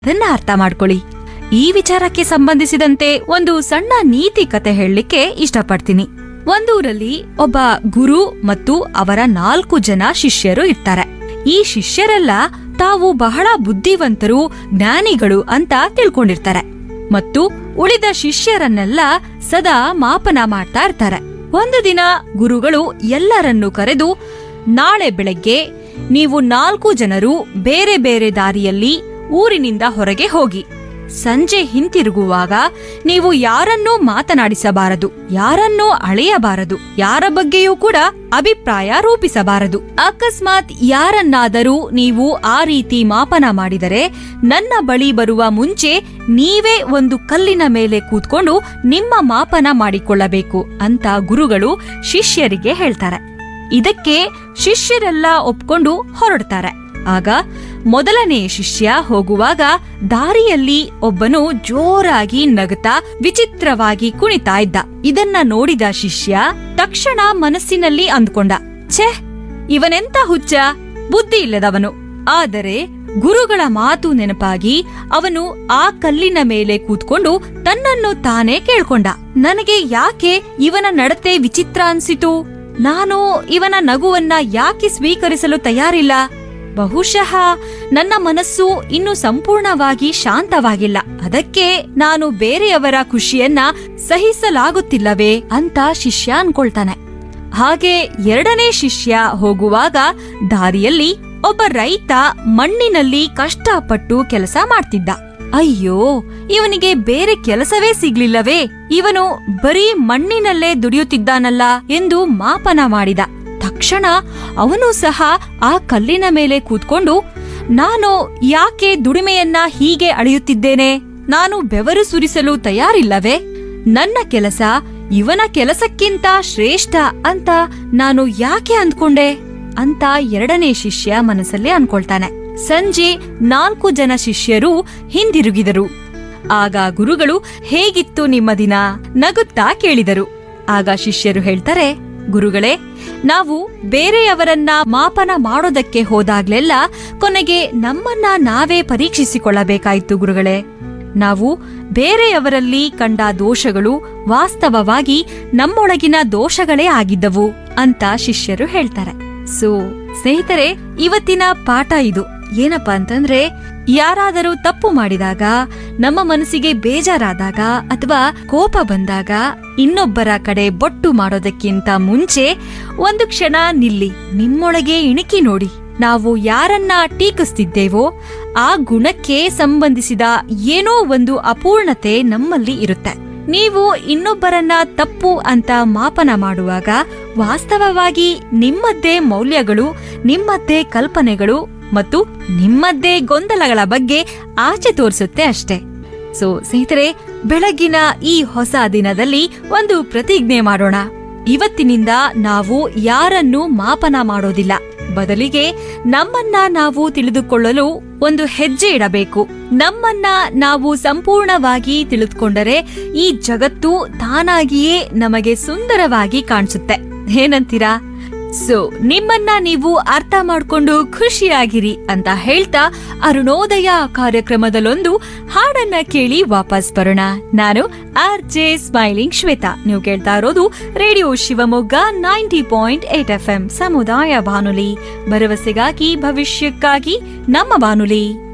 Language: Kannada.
ಅದನ್ನ ಅರ್ಥ ಮಾಡ್ಕೊಳ್ಳಿ ಈ ವಿಚಾರಕ್ಕೆ ಸಂಬಂಧಿಸಿದಂತೆ ಒಂದು ಸಣ್ಣ ನೀತಿ ಕತೆ ಹೇಳಲಿಕ್ಕೆ ಇಷ್ಟಪಡ್ತೀನಿ ಒಂದೂರಲ್ಲಿ ಒಬ್ಬ ಗುರು ಮತ್ತು ಅವರ ನಾಲ್ಕು ಜನ ಶಿಷ್ಯರು ಇರ್ತಾರೆ ಈ ಶಿಷ್ಯರೆಲ್ಲ ತಾವು ಬಹಳ ಬುದ್ಧಿವಂತರು ಜ್ಞಾನಿಗಳು ಅಂತ ತಿಳ್ಕೊಂಡಿರ್ತಾರೆ ಮತ್ತು ಉಳಿದ ಶಿಷ್ಯರನ್ನೆಲ್ಲ ಸದಾ ಮಾಪನ ಮಾಡ್ತಾ ಇರ್ತಾರೆ ಒಂದು ದಿನ ಗುರುಗಳು ಎಲ್ಲರನ್ನೂ ಕರೆದು ನಾಳೆ ಬೆಳಗ್ಗೆ ನೀವು ನಾಲ್ಕು ಜನರು ಬೇರೆ ಬೇರೆ ದಾರಿಯಲ್ಲಿ ಊರಿನಿಂದ ಹೊರಗೆ ಹೋಗಿ ಸಂಜೆ ಹಿಂತಿರುಗುವಾಗ ನೀವು ಯಾರನ್ನೂ ಮಾತನಾಡಿಸಬಾರದು ಯಾರನ್ನೂ ಅಳೆಯಬಾರದು ಯಾರ ಬಗ್ಗೆಯೂ ಕೂಡ ಅಭಿಪ್ರಾಯ ರೂಪಿಸಬಾರದು ಅಕಸ್ಮಾತ್ ಯಾರನ್ನಾದರೂ ನೀವು ಆ ರೀತಿ ಮಾಪನ ಮಾಡಿದರೆ ನನ್ನ ಬಳಿ ಬರುವ ಮುಂಚೆ ನೀವೇ ಒಂದು ಕಲ್ಲಿನ ಮೇಲೆ ಕೂತ್ಕೊಂಡು ನಿಮ್ಮ ಮಾಪನ ಮಾಡಿಕೊಳ್ಳಬೇಕು ಅಂತ ಗುರುಗಳು ಶಿಷ್ಯರಿಗೆ ಹೇಳ್ತಾರೆ ಇದಕ್ಕೆ ಶಿಷ್ಯರೆಲ್ಲ ಒಪ್ಕೊಂಡು ಹೊರಡ್ತಾರೆ ಆಗ ಮೊದಲನೇ ಶಿಷ್ಯ ಹೋಗುವಾಗ ದಾರಿಯಲ್ಲಿ ಒಬ್ಬನು ಜೋರಾಗಿ ನಗುತ್ತಾ ವಿಚಿತ್ರವಾಗಿ ಕುಣಿತಾ ಇದ್ದ ಇದನ್ನ ನೋಡಿದ ಶಿಷ್ಯ ತಕ್ಷಣ ಮನಸ್ಸಿನಲ್ಲಿ ಅಂದ್ಕೊಂಡ ಛೆ ಇವನೆಂತ ಹುಚ್ಚ ಬುದ್ಧಿ ಇಲ್ಲದವನು ಆದರೆ ಗುರುಗಳ ಮಾತು ನೆನಪಾಗಿ ಅವನು ಆ ಕಲ್ಲಿನ ಮೇಲೆ ಕೂತ್ಕೊಂಡು ತನ್ನನ್ನು ತಾನೇ ಕೇಳ್ಕೊಂಡ ನನಗೆ ಯಾಕೆ ಇವನ ನಡತೆ ವಿಚಿತ್ರ ಅನ್ಸಿತು ನಾನು ಇವನ ನಗುವನ್ನ ಯಾಕೆ ಸ್ವೀಕರಿಸಲು ತಯಾರಿಲ್ಲ ಬಹುಶಃ ನನ್ನ ಮನಸ್ಸು ಇನ್ನು ಸಂಪೂರ್ಣವಾಗಿ ಶಾಂತವಾಗಿಲ್ಲ ಅದಕ್ಕೆ ನಾನು ಬೇರೆಯವರ ಖುಷಿಯನ್ನ ಸಹಿಸಲಾಗುತ್ತಿಲ್ಲವೇ ಅಂತ ಶಿಷ್ಯ ಅನ್ಕೊಳ್ತಾನೆ ಹಾಗೆ ಎರಡನೇ ಶಿಷ್ಯ ಹೋಗುವಾಗ ದಾರಿಯಲ್ಲಿ ಒಬ್ಬ ರೈತ ಮಣ್ಣಿನಲ್ಲಿ ಕಷ್ಟಪಟ್ಟು ಕೆಲಸ ಮಾಡ್ತಿದ್ದ ಅಯ್ಯೋ ಇವನಿಗೆ ಬೇರೆ ಕೆಲಸವೇ ಸಿಗ್ಲಿಲ್ಲವೇ ಇವನು ಬರೀ ಮಣ್ಣಿನಲ್ಲೇ ದುಡಿಯುತ್ತಿದ್ದಾನಲ್ಲ ಎಂದು ಮಾಪನ ಮಾಡಿದ ತಕ್ಷಣ ಅವನು ಸಹ ಆ ಕಲ್ಲಿನ ಮೇಲೆ ಕೂತ್ಕೊಂಡು ನಾನು ಯಾಕೆ ದುಡಿಮೆಯನ್ನ ಹೀಗೆ ಅಳೆಯುತ್ತಿದ್ದೇನೆ ನಾನು ಬೆವರು ಸುರಿಸಲು ತಯಾರಿಲ್ಲವೇ ನನ್ನ ಕೆಲಸ ಇವನ ಕೆಲಸಕ್ಕಿಂತ ಶ್ರೇಷ್ಠ ಅಂತ ನಾನು ಯಾಕೆ ಅಂದ್ಕೊಂಡೆ ಅಂತ ಎರಡನೇ ಶಿಷ್ಯ ಮನಸ್ಸಲ್ಲೇ ಅನ್ಕೊಳ್ತಾನೆ ಸಂಜೆ ನಾಲ್ಕು ಜನ ಶಿಷ್ಯರು ಹಿಂದಿರುಗಿದರು ಆಗ ಗುರುಗಳು ಹೇಗಿತ್ತು ನಿಮ್ಮ ದಿನ ನಗುತ್ತಾ ಕೇಳಿದರು ಆಗ ಶಿಷ್ಯರು ಹೇಳ್ತಾರೆ ಗುರುಗಳೇ ನಾವು ಬೇರೆಯವರನ್ನ ಮಾಪನ ಮಾಡೋದಕ್ಕೆ ಹೋದಾಗ್ಲೆಲ್ಲ ಕೊನೆಗೆ ನಮ್ಮನ್ನ ನಾವೇ ಪರೀಕ್ಷಿಸಿಕೊಳ್ಳಬೇಕಾಯಿತು ಗುರುಗಳೇ ನಾವು ಬೇರೆಯವರಲ್ಲಿ ಕಂಡ ದೋಷಗಳು ವಾಸ್ತವವಾಗಿ ನಮ್ಮೊಳಗಿನ ದೋಷಗಳೇ ಆಗಿದ್ದವು ಅಂತ ಶಿಷ್ಯರು ಹೇಳ್ತಾರೆ ಸೊ ಸ್ನೇಹಿತರೆ ಇವತ್ತಿನ ಪಾಠ ಇದು ಏನಪ್ಪಾ ಅಂತಂದ್ರೆ ಯಾರಾದರೂ ತಪ್ಪು ಮಾಡಿದಾಗ ನಮ್ಮ ಮನಸ್ಸಿಗೆ ಬೇಜಾರಾದಾಗ ಅಥವಾ ಕೋಪ ಬಂದಾಗ ಇನ್ನೊಬ್ಬರ ಕಡೆ ಬೊಟ್ಟು ಮಾಡೋದಕ್ಕಿಂತ ಮುಂಚೆ ಒಂದು ಕ್ಷಣ ನಿಲ್ಲಿ ನಿಮ್ಮೊಳಗೆ ಇಣುಕಿ ನೋಡಿ ನಾವು ಯಾರನ್ನ ಟೀಕಿಸ್ತಿದ್ದೇವೋ ಆ ಗುಣಕ್ಕೆ ಸಂಬಂಧಿಸಿದ ಏನೋ ಒಂದು ಅಪೂರ್ಣತೆ ನಮ್ಮಲ್ಲಿ ಇರುತ್ತೆ ನೀವು ಇನ್ನೊಬ್ಬರನ್ನ ತಪ್ಪು ಅಂತ ಮಾಪನ ಮಾಡುವಾಗ ವಾಸ್ತವವಾಗಿ ನಿಮ್ಮದ್ದೇ ಮೌಲ್ಯಗಳು ನಿಮ್ಮದ್ದೇ ಕಲ್ಪನೆಗಳು ಮತ್ತು ನಿಮ್ಮದ್ದೇ ಗೊಂದಲಗಳ ಬಗ್ಗೆ ಆಚೆ ತೋರಿಸುತ್ತೆ ಅಷ್ಟೇ ಸೊ ಸ್ನೇಹಿತರೆ ಬೆಳಗ್ಗಿನ ಈ ಹೊಸ ದಿನದಲ್ಲಿ ಒಂದು ಪ್ರತಿಜ್ಞೆ ಮಾಡೋಣ ಇವತ್ತಿನಿಂದ ನಾವು ಯಾರನ್ನೂ ಮಾಪನ ಮಾಡೋದಿಲ್ಲ ಬದಲಿಗೆ ನಮ್ಮನ್ನ ನಾವು ತಿಳಿದುಕೊಳ್ಳಲು ಒಂದು ಹೆಜ್ಜೆ ಇಡಬೇಕು ನಮ್ಮನ್ನ ನಾವು ಸಂಪೂರ್ಣವಾಗಿ ತಿಳಿದುಕೊಂಡರೆ ಈ ಜಗತ್ತು ತಾನಾಗಿಯೇ ನಮಗೆ ಸುಂದರವಾಗಿ ಕಾಣಿಸುತ್ತೆ ಏನಂತೀರಾ ಸೊ ನಿಮ್ಮನ್ನ ನೀವು ಅರ್ಥ ಮಾಡ್ಕೊಂಡು ಖುಷಿಯಾಗಿರಿ ಅಂತ ಹೇಳ್ತಾ ಅರುಣೋದಯ ಕಾರ್ಯಕ್ರಮದಲ್ಲೊಂದು ಹಾಡನ್ನ ಕೇಳಿ ವಾಪಸ್ ಬರೋಣ ನಾನು ಆರ್ ಜೆ ಸ್ಮೈಲಿಂಗ್ ಶ್ವೇತಾ ನೀವು ಕೇಳ್ತಾ ಇರೋದು radio Shivamogga ninety point eight F M ಸಮುದಾಯ ಬಾನುಲಿ ಭರವಸೆಗಾಗಿ ಭವಿಷ್ಯಕ್ಕಾಗಿ ನಮ್ಮ ಬಾನುಲಿ